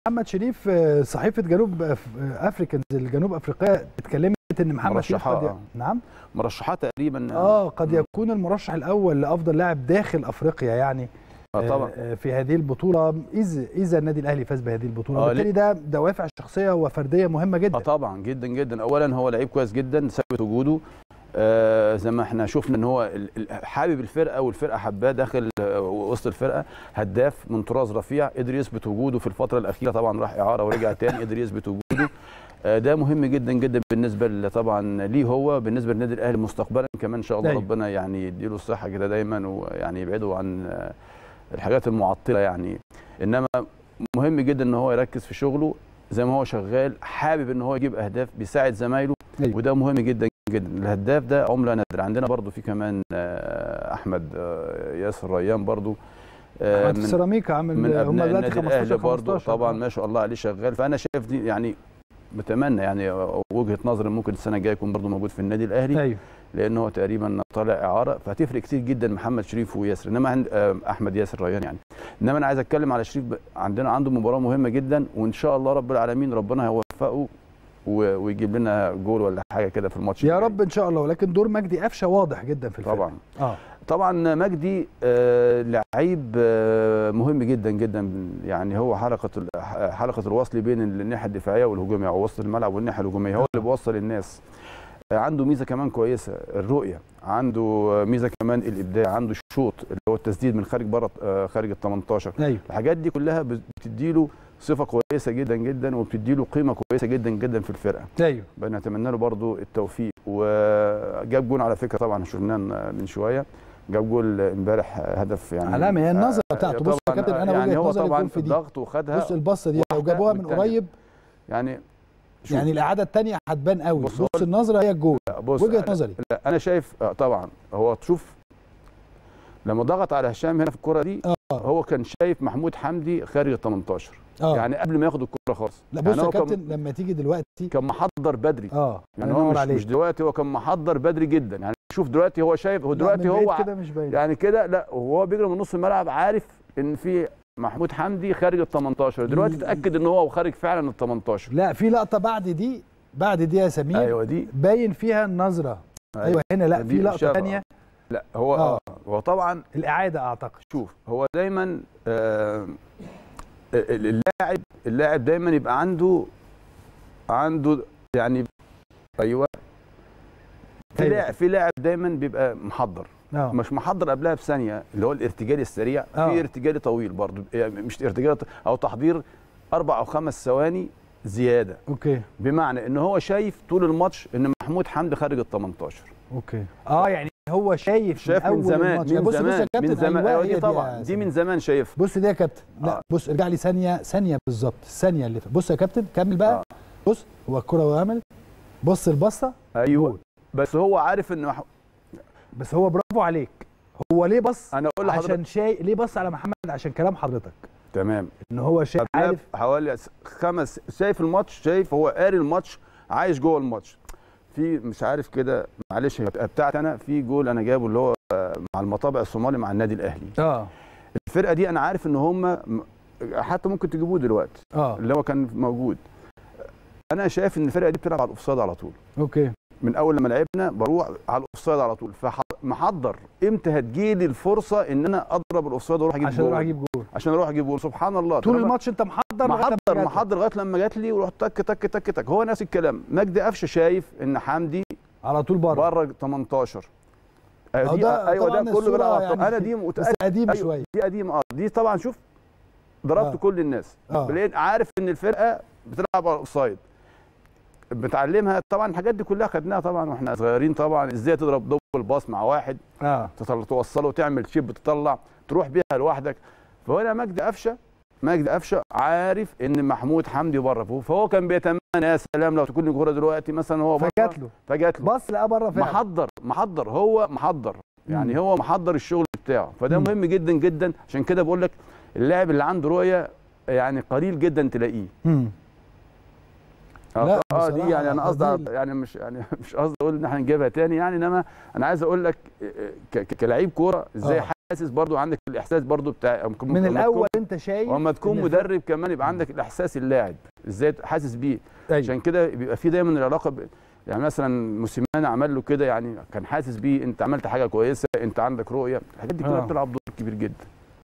محمد شريف آه، صحيفه جنوب أف- آه، افريكانز الجنوب افريقيه اتكلمت ان محمد شريف مرشحاه، قد ي... آه. نعم مرشحات تقريبا اه قد يكون المرشح الاول لافضل لاعب داخل افريقيا يعني آه طبعا آه، في هذه البطوله اذا اذا النادي الاهلي فاز بهذه البطوله آه، وبالتالي ده دوافع شخصيه وفرديه مهمه جدا اه طبعا جدا جدا اولا هو لعيب كويس جدا ثابت وجوده آه زي ما احنا شفنا ان هو ال- ال- حابب الفرقه والفرقه حباه داخل آه، وسط الفرقه هداف من طراز رفيع قدر يثبت وجوده في الفتره الاخيره طبعا راح اعاره ورجع تاني قدر يثبت وجوده آه، ده مهم جدا جدا بالنسبه ل- طبعا ليه هو بالنسبه للنادي الاهلي مستقبلا كمان ان شاء الله أيوة. ربنا يعني يديله الصحه كده دايما ويعني يبعده عن آه، الحاجات المعطله يعني انما مهم جدا ان هو يركز في شغله زي ما هو شغال حابب ان هو يجيب اهداف بيساعد زمايله أيوة. وده مهم جدا جدا الهداف ده عمله نادره عندنا برضو في كمان آه، احمد آه، ياسر ريان برضو آه، احمد في سيراميكا عامل من هم ابناء دلوقتي النادي 15 الاهلي برضو 15 طبعا آه. ما شاء الله عليه شغال فانا شايف دي يعني بتمنى يعني وجهه نظري ممكن السنه الجايه يكون برضو موجود في النادي الاهلي ايوه لان هو تقريبا طالع اعاره فهتفرق كتير جدا محمد شريف وياسر انما عند آه، احمد ياسر ريان يعني انما انا عايز اتكلم على شريف ب- عندنا عنده مباراه مهمه جدا وان شاء الله رب العالمين ربنا هيوفقه و- ويجيب لنا جول ولا حاجه كده في الماتش يا الجاي. رب ان شاء الله ولكن دور مجدي قفشه واضح جدا في الفرقه طبعا اه طبعا مجدي آه، لعيب آه، مهم جدا جدا يعني هو حلقه ال- حلقه الوصل بين الناحيه الدفاعيه والهجوميه او وسط الملعب والناحيه الهجوميه هو اللي بيوصل الناس آه، عنده ميزه كمان كويسه الرؤيه عنده آه، ميزه كمان الابداع عنده الشوط اللي هو التسديد من خارج بره آه، خارج ال 18 ايوه الحاجات دي كلها بتديله صفه كويسه جدا جدا وبتديله قيمه كويسه جدا جدا في الفرقه ايوه بنتمنى له برضو التوفيق وجاب جون على فكره طبعا شفناه من شويه جاب جول امبارح هدف يعني علامه هي النظره آه، بتاعته بص يا طبعاً، كابتن انا يعني وجهه هو نظري طبعا الجول في في دي الضغط وخدها بص البصه دي لو واحدة جابوها من والتانية. قريب يعني شوف، يعني الاعاده الثانيه هتبان قوي بص، بص, هو- النظره هي الجول لا، بص وجهه لا, نظري لا انا شايف آه، طبعا هو تشوف لما ضغط على هشام هنا في الكره دي اه هو كان شايف محمود حمدي خارج ال 18 اه يعني قبل ما ياخد الكره خالص لا بص يعني يا هو كان- كابتن لما تيجي دلوقتي كان محضر بدري اه يعني الله هو ينور مش, عليك. مش دلوقتي هو كان محضر بدري جدا يعني شوف دلوقتي هو شايف هو لا، دلوقتي من بعيد هو كده مش باين يعني كده لا وهو بيجري من نص الملعب عارف ان في محمود حمدي خارج ال 18 دلوقتي ل- اتاكد ان هو خارج فعلا ال 18 لا في لقطه بعد دي بعد دي يا سمير ايوه دي باين فيها النظره ايوه هنا لا دي في لقطه شبه. ثانيه لا هو آه. اه هو طبعا الاعاده اعتقد شوف هو دايما آه اللاعب اللاعب دايما يبقى عنده عنده يعني ايوه في أيوة. لاعب في لاعب دايما بيبقى محضر اه مش محضر قبلها بثانيه اللي هو الارتجالي السريع آه. في ارتجالي طويل برضو يعني مش ارتجالي ط- او تحضير اربع او خمس ثواني زياده اوكي بمعنى ان هو شايف طول الماتش ان محمود حمدي خارج ال 18 اوكي اه يعني هو شايف شايف من أول زمان الماتش. من بص بص يا زمان كابتن من زمان أيوة ايوه هي دي يا طبعا دي سمير. من زمان شايف بص دي يا كابتن لا آه. بص ارجع لي ثانيه ثانيه بالظبط الثانيه اللي فاتت. بص يا كابتن كمل بقى آه. بص هو الكره وعمل بص البصه ايوه جول. بس هو عارف ان مح... بس هو برافو عليك هو ليه بص انا اقول لحضرتك عشان شاي ليه بص على محمد عشان كلام حضرتك تمام ان هو شايف قبلها عارف حوالي خمس شايف الماتش شايف هو قاري الماتش عايش جوه الماتش في مش عارف كده معلش هي بتاعتي انا في جول انا جابه اللي هو آه، مع المطابع الصومالي مع النادي الاهلي اه الفرقه دي انا عارف ان هم حتى ممكن تجيبوه دلوقتي اه اللي هو كان موجود انا شايف ان الفرقه دي بتلعب على الاوفسايد على طول اوكي من اول لما لعبنا بروح على الاوفسايد على طول فمحضر امتى هتجيلي الفرصه ان انا اضرب الاوفسايد واروح اجيب عشان جول اروح اجيب جول عشان اروح اجيب جول سبحان الله طول طالما- الماتش انت محضر لغاية لما محضر جات محضر لغايه لما جات لي ورحت تك تك تك تك هو نفس الكلام مجدي قفشه شايف ان حمدي على طول بره بره 18 أهو أيوة دي ده ايوه طبعاً ده كله الصورة بيلعب يعني يعني انا في- دي بس متاكد قديم أيوة شويه دي قديمه اه دي طبعا شوف ضربت آه. كل الناس اه لان عارف ان الفرقه بتلعب على الاوفسايد بتعلمها طبعا الحاجات دي كلها خدناها طبعا واحنا صغيرين طبعا ازاي تضرب دبل باص مع واحد اه تطل- توصله تعمل شيب تطلع تروح بيها لوحدك فهنا مجدي قفشه مجدي قفشه عارف ان محمود حمدي بره فهو كان بيتمنى يا سلام لو تكون الكوره دلوقتي مثلا هو بره فجات له فجات له بص لقى بره فعلا محضر محضر هو محضر يعني مم. هو محضر الشغل بتاعه فده مم. مهم جدا جدا عشان كده بقول لك اللاعب اللي عنده رؤيه يعني قليل جدا تلاقيه مم. اه لا، آه، دي بصراحة يعني انا قصدي قليل. يعني مش يعني مش قصدي اقول ان احنا نجيبها تاني يعني انما انا عايز اقول لك ك- ك- كلاعب كوره ازاي آه. حاسس برضو عندك الاحساس برضو بتاع ممكن- من لما الاول تكون- انت شايف ولما تكون إن مدرب كمان يبقى عندك الاحساس اللاعب ازاي حاسس بيه أيوة. عشان كده بيبقى في دايما العلاقه ب... يعني مثلا موسيماني عمل له كده يعني كان حاسس بيه انت عملت حاجه كويسه انت عندك رؤيه الحاجات دي كلها آه. بتلعب دور كبير جدا